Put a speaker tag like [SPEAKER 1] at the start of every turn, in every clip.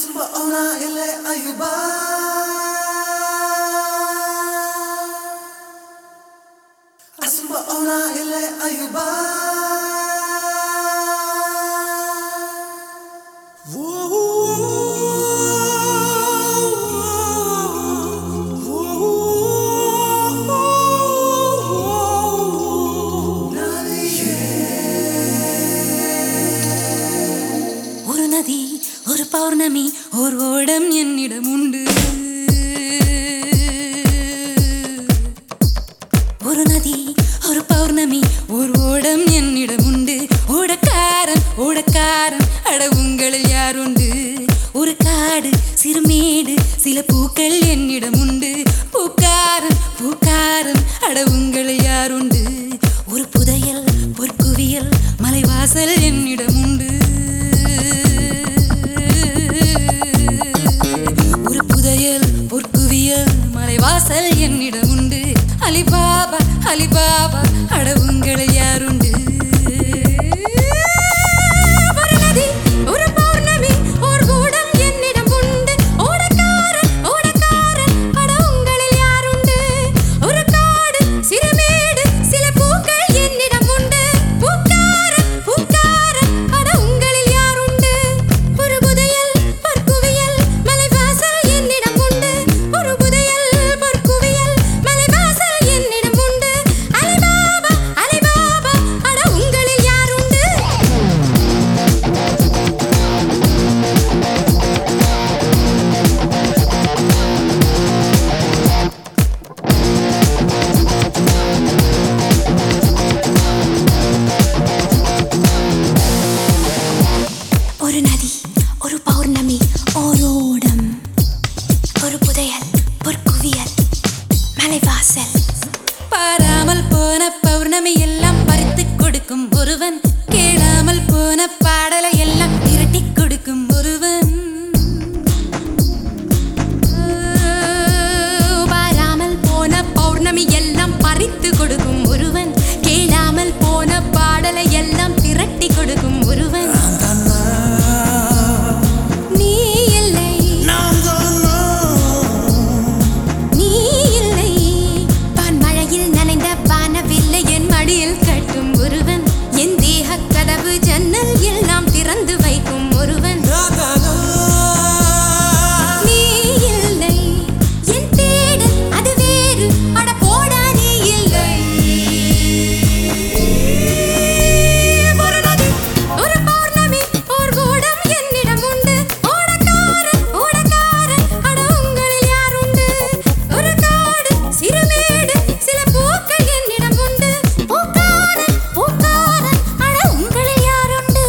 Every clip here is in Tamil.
[SPEAKER 1] Asumba ona ile ayuba Asumba ona ile ayuba
[SPEAKER 2] ஒரு நதி ஒரு பௌர்ணமி ஒரு ஓடம் என்னிடம் உண்டு ஒரு நதி ஒரு பௌர்ணமி ஒரு ஓடம் என்னிடம் உண்டு ஓடக்காரன் ஓடக்காரன் அட உங்களில் யார் உண்டு ஒரு காடு சிறுமேடு சில பூக்கள் என்னிடம் உண்டு பூக்காரன் பூக்காரன் அட உங்களில் யார் உண்டு ஒரு புதையல் பொற்குவியல் மலைவாசல் என்னிடம் உண்டு ஒரு புதையல் பொற்குவியல் மலைவாசல் என்னிடம் உண்டு அலிபாபா அலிபாபா அட உங்களை யாருண்டு ஒரு நதி, ஒரு பௌர்ணமி, ஓர் கூடம் என்னிடம் உண்டு. ஓடக்காரன், ஓடக்காரன், அட உங்களில் யாருண்டு? ஒரு காடு, சிறுமேடு, சில பூக்கள் என்னிடம் உண்டு. பூக்காரன், பூக்காரன், அட உங்களில் யாருண்டு? ஒரு புதையல், பொற்குவியல், மலைவாசல் என்னிடம் உண்டு. ஒரு புதையல், பொற்குவியல், மலைவாசல் என்னிடம் உண்டு. அலிபாபா, அலிபாபா, அட உங்களில் யாருண்டு? ஒரு நதி ஒரு பௌர்ணமி ஓரோடம் ஒரு புதையல் பொற்குவியல் மலைவாசல் பாராமல் போன பௌர்ணமி எல்லாம் பறித்து கொடுக்கும் ஒருவன் கேளாமல் போன பாடலை எல்லாம் திரட்டி கொடுக்கும் ஒருவன் பாராமல் போன பௌர்ணமி எல்லாம் பறித்து கொடுக்கும் ஒருவன் கேளாமல் போன பாடலை எல்லாம் திரட்டி கொடுக்கும் ஒருவன் நீ இல்லை நீ இல்லை பான்மழையில் நனைந்த வானவில்லை என் மடியில் கட்டும் ஒருவன் என் தேக கதவு ஜன்னல் எல்லாம் திறந்து வைக்கும் ஒருவன் நீ இல்லை என் தேடல் அது வேறு அட போடா நீ இல்லை ஒரு நதி ஒரு பௌர்ணமி ஓர் கூடம் என்னிடம் உண்டு ஓடக்காரன் ஓடக்காரன் அட உங்களில் யார் உண்டு ஒரு காடு சிறுமேடு சில பூக்கள் என்னிடம் உண்டு பூக்காரன் பூக்காரன் அட உங்களில் யார் உண்டு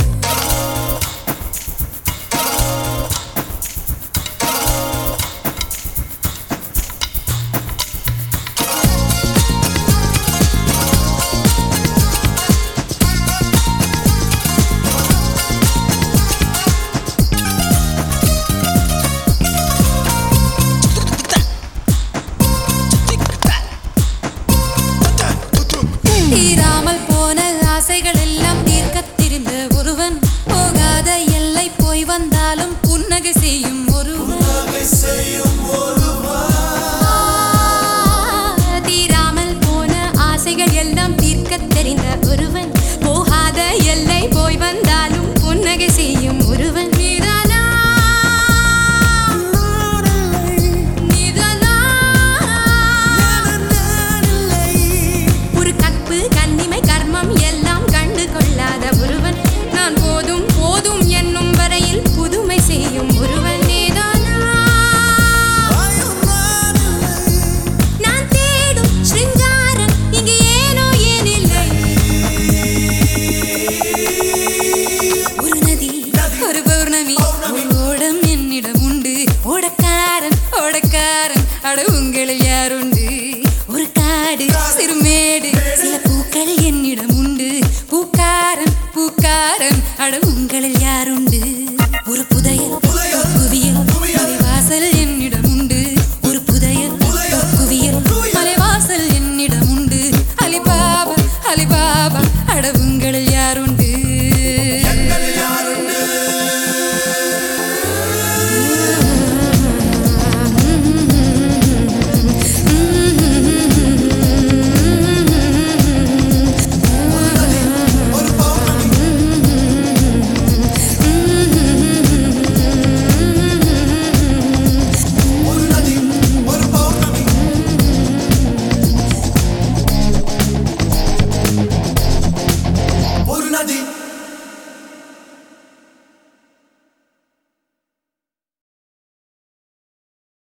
[SPEAKER 2] தீராமல் போன ஆசைகள் எல்லாம் தீர்க்கத் தெரிந்த ஒருவன் போகாத எல்லை போய் வந்தாலும் புன்னகை செய்யும் ஒருவன்